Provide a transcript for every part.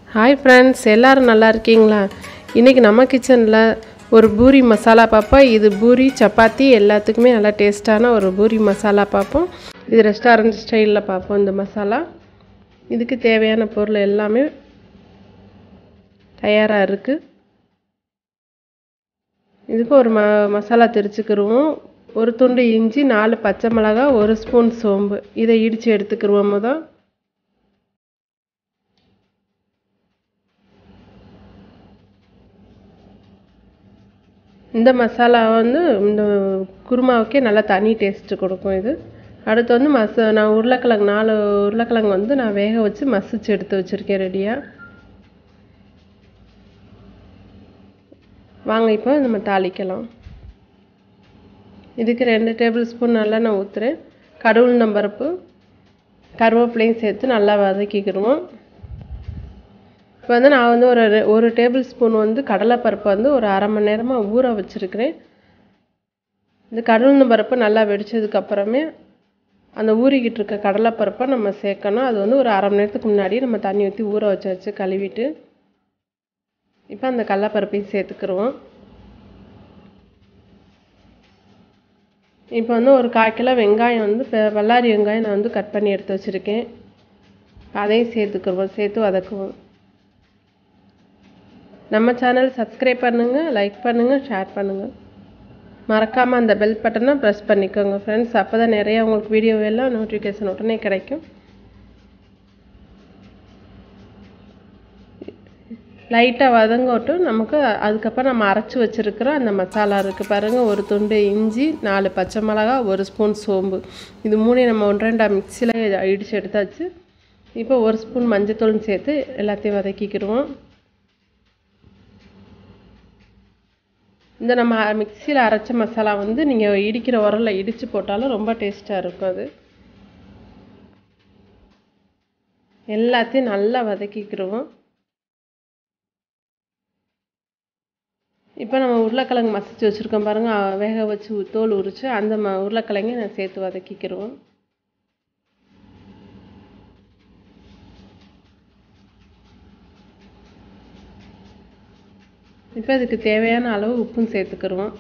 hi friends எல்லோரும் நல்லா இருக்கீங்களா இன்றைக்கி நம்ம கிச்சனில் ஒரு பூரி மசாலா பார்ப்போம் இது பூரி சப்பாத்தி எல்லாத்துக்குமே நல்லா டேஸ்ட்டான ஒரு பூரி மசாலா பார்ப்போம் இது ரெஸ்டாரண்ட் ஸ்டைலில் பார்ப்போம் இந்த மசாலா இதுக்கு தேவையான பொருள் எல்லாமே தயாராக இருக்குது இதுக்கு ஒரு ம மசாலா திரிச்சுக்கிருவோம் ஒரு துண்டு இஞ்சி நாலு பச்சை மிளகாய் ஒரு ஸ்பூன் சோம்பு இதை இடித்து எடுத்துக்கிருவோம் முதல் இந்த மசாலா வந்து இந்த குருமாவுக்கே நல்லா தனி டேஸ்ட்டு கொடுக்கும் இது அடுத்து வந்து மச நான் உருளைக்கிழங்கு நாலு உருளைக்கிழங்கு வந்து நான் வேக வச்சு மசிச்சு எடுத்து வச்சுருக்கேன் ரெடியாக வாங்க இப்போ நம்ம தாளிக்கலாம் இதுக்கு ரெண்டு டேபிள் ஸ்பூன் நல்லெண்ணெய் ஊற்றுறேன் கடவுள் பருப்பு கருவேப்பிலையும் சேர்த்து நல்லா வதக்கிக்கிடுவோம் இப்போ வந்து நான் வந்து ஒரு ஒரு டேபிள் ஸ்பூன் வந்து கடலைப்பருப்பை வந்து ஒரு அரை மணி நேரமாக ஊற வச்சுருக்கிறேன் இந்த கடவுள் பருப்பு நல்லா வெடித்ததுக்கப்புறமே அந்த ஊறிக்கிட்டு இருக்க கடலைப்பருப்பை நம்ம சேர்க்கணும் அது வந்து ஒரு அரை மணி நேரத்துக்கு முன்னாடி நம்ம தண்ணி ஊற்றி ஊற வச்சு வச்சு கழுவிட்டு இப்போ அந்த கடலைப்பருப்பையும் சேர்த்துக்கிருவோம் இப்போ வந்து ஒரு கால் கிலோ வெங்காயம் வந்து வெள்ளாரி வெங்காயம் நான் வந்து கட் பண்ணி எடுத்து வச்சுருக்கேன் அதையும் சேர்த்துக்கிருவோம் சேர்த்து வதக்குவோம் நம்ம சேனல் சப்ஸ்கிரைப் பண்ணுங்கள் லைக் பண்ணுங்கள் ஷேர் பண்ணுங்கள் மறக்காமல் அந்த பெல் பட்டனை ப்ரெஸ் பண்ணிக்கோங்க ஃப்ரெண்ட்ஸ் அப்போ தான் நிறையா உங்களுக்கு வீடியோ எல்லாம் நோட்டிஃபிகேஷன் உடனே கிடைக்கும் லைட்டாக வதங்கட்டும் நமக்கு அதுக்கப்புறம் நம்ம அரைச்சி வச்சுருக்கிற அந்த மசாலா இருக்குது பாருங்கள் ஒரு துண்டு இஞ்சி நாலு பச்சை மிளகா ஒரு ஸ்பூன் சோம்பு இது மூணையும் நம்ம ஒன்று ரெண்டா மிக்சியில் இடித்து எடுத்தாச்சு இப்போ ஒரு ஸ்பூன் மஞ்சத்தூள்னு சேர்த்து எல்லாத்தையும் வதக்கிக்கிடுவோம் இந்த நம்ம மிக்சியில் அரைச்ச மசாலா வந்து நீங்கள் இடிக்கிற உரலில் இடித்து போட்டாலும் ரொம்ப டேஸ்ட்டாக இருக்கும் அது எல்லாத்தையும் நல்லா வதக்கிக்கிடுவோம் இப்போ நம்ம உருளைக்கிழங்கு மசிச்சு வச்சுருக்கோம் பாருங்கள் வேக வச்சு தோல் உரித்து அந்த ம உருளைக்கிழங்கையும் நான் சேர்த்து வதக்கிக்கிடுவோம் இப்போ இதுக்கு தேவையான அளவு உப்பும் சேர்த்துக்கிடுவோம்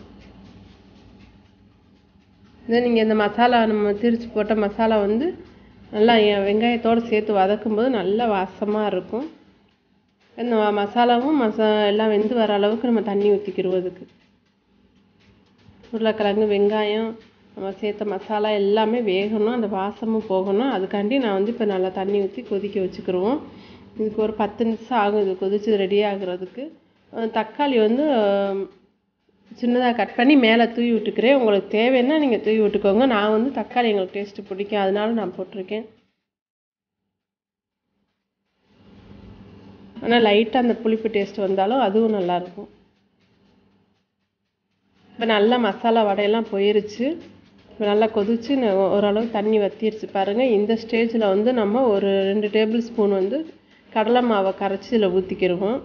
இதை நீங்கள் இந்த மசாலா நம்ம திரிச்சு போட்ட மசாலா வந்து நல்லா வெங்காயத்தோடு சேர்த்து வதக்கும்போது நல்லா வாசமாக இருக்கும் இந்த மசாலாவும் மசா எல்லாம் வெந்து வர அளவுக்கு நம்ம தண்ணி ஊற்றிக்கிடுவோம் அதுக்கு உருளைக்கிழங்கு வெங்காயம் நம்ம சேர்த்த மசாலா எல்லாமே வேகணும் அந்த வாசமும் போகணும் அதுக்காண்டி நான் வந்து இப்போ நல்லா தண்ணி ஊற்றி கொதிக்க வச்சுக்கிடுவோம் இதுக்கு ஒரு பத்து நிமிஷம் ஆகும் இது கொதிச்சு ரெடி ஆகுறதுக்கு தக்காளி வந்து சின்னதாக கட் பண்ணி மேலே தூவி விட்டுக்கிறேன் உங்களுக்கு தேவைன்னா நீங்கள் தூவி விட்டுக்கோங்க நான் வந்து தக்காளி எங்களுக்கு டேஸ்ட்டு பிடிக்கும் அதனால நான் போட்டிருக்கேன் ஆனால் லைட்டாக அந்த புளிப்பு டேஸ்ட் வந்தாலும் அதுவும் நல்லாயிருக்கும் இப்போ நல்லா மசாலா வடையெல்லாம் போயிருச்சு இப்போ நல்லா கொதிச்சு ஓரளவு தண்ணி வத்திருச்சு பாருங்கள் இந்த ஸ்டேஜில் வந்து நம்ம ஒரு ரெண்டு டேபிள் ஸ்பூன் வந்து கடலை மாவை கரைச்சி இதில் ஊற்றிக்கிடுவோம்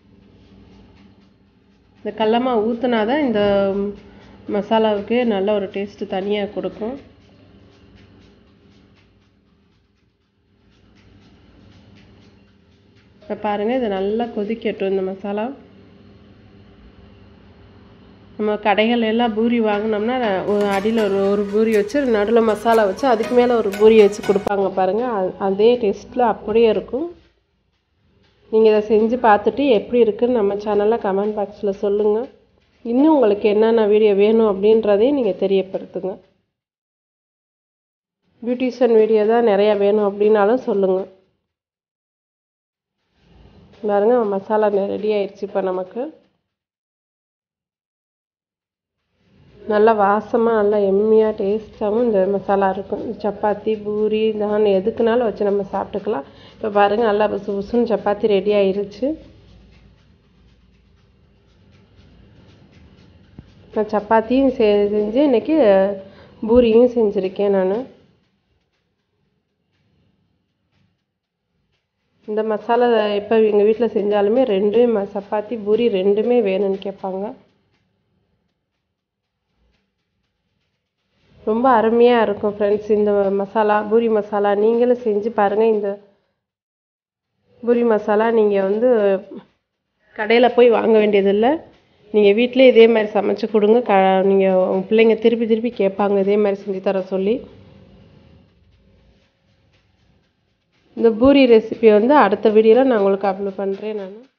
இந்த கடல மாவு ஊற்றினா தான் இந்த மசாலாவுக்கு நல்ல ஒரு டேஸ்ட்டு தனியாக கொடுக்கும் இப்போ பாருங்கள் இது நல்லா கொதிக்கட்டும் இந்த மசாலா நம்ம கடைகள் எல்லாம் பூரி வாங்கினோம்னா ஒரு அடியில் ஒரு ஒரு பூரி வச்சு நடுவில் மசாலா வச்சு அதுக்கு மேலே ஒரு பூரி வச்சு கொடுப்பாங்க பாருங்கள் அதே டேஸ்ட்டில் அப்படியே இருக்கும் நீங்கள் இதை செஞ்சு பார்த்துட்டு எப்படி இருக்குன்னு நம்ம சேனலில் கமெண்ட் பாக்ஸில் சொல்லுங்கள் இன்னும் உங்களுக்கு என்னென்ன வீடியோ வேணும் அப்படின்றதையும் நீங்கள் தெரியப்படுத்துங்க பியூட்டிஷியன் வீடியோ தான் நிறையா வேணும் அப்படின்னாலும் சொல்லுங்கள் பாருங்க மசாலா ரெடி ஆயிடுச்சு இப்போ நமக்கு நல்லா வாசமாக நல்லா எம்மியாக டேஸ்ட்டாகவும் இந்த மசாலா இருக்கும் சப்பாத்தி பூரி தான் எதுக்குனாலும் வச்சு நம்ம சாப்பிட்டுக்கலாம் இப்போ பாருங்கள் நல்லா புசு புசுன்னு சப்பாத்தி ரெடி ஆயிருச்சு நான் சப்பாத்தியும் செ செஞ்சு இன்றைக்கி பூரியும் செஞ்சுருக்கேன் நான் இந்த மசாலா எப்போ எங்கள் வீட்டில் செஞ்சாலுமே ரெண்டுமே சப்பாத்தி பூரி ரெண்டுமே வேணும்னு கேட்பாங்க ரொம்ப அருமையாக இருக்கும் ஃப்ரெண்ட்ஸ் இந்த மசாலா பூரி மசாலா நீங்களும் செஞ்சு பாருங்கள் இந்த பூரி மசாலா நீங்கள் வந்து கடையில் போய் வாங்க வேண்டியதில்லை நீங்கள் வீட்டிலே இதே மாதிரி சமைச்சு கொடுங்க க நீங்கள் உங்கள் பிள்ளைங்க திருப்பி திருப்பி கேட்பாங்க இதே மாதிரி செஞ்சு தர சொல்லி இந்த பூரி ரெசிபியை வந்து அடுத்த வீடியோவில் நான் உங்களுக்கு அப்லோட் பண்ணுறேன் நான்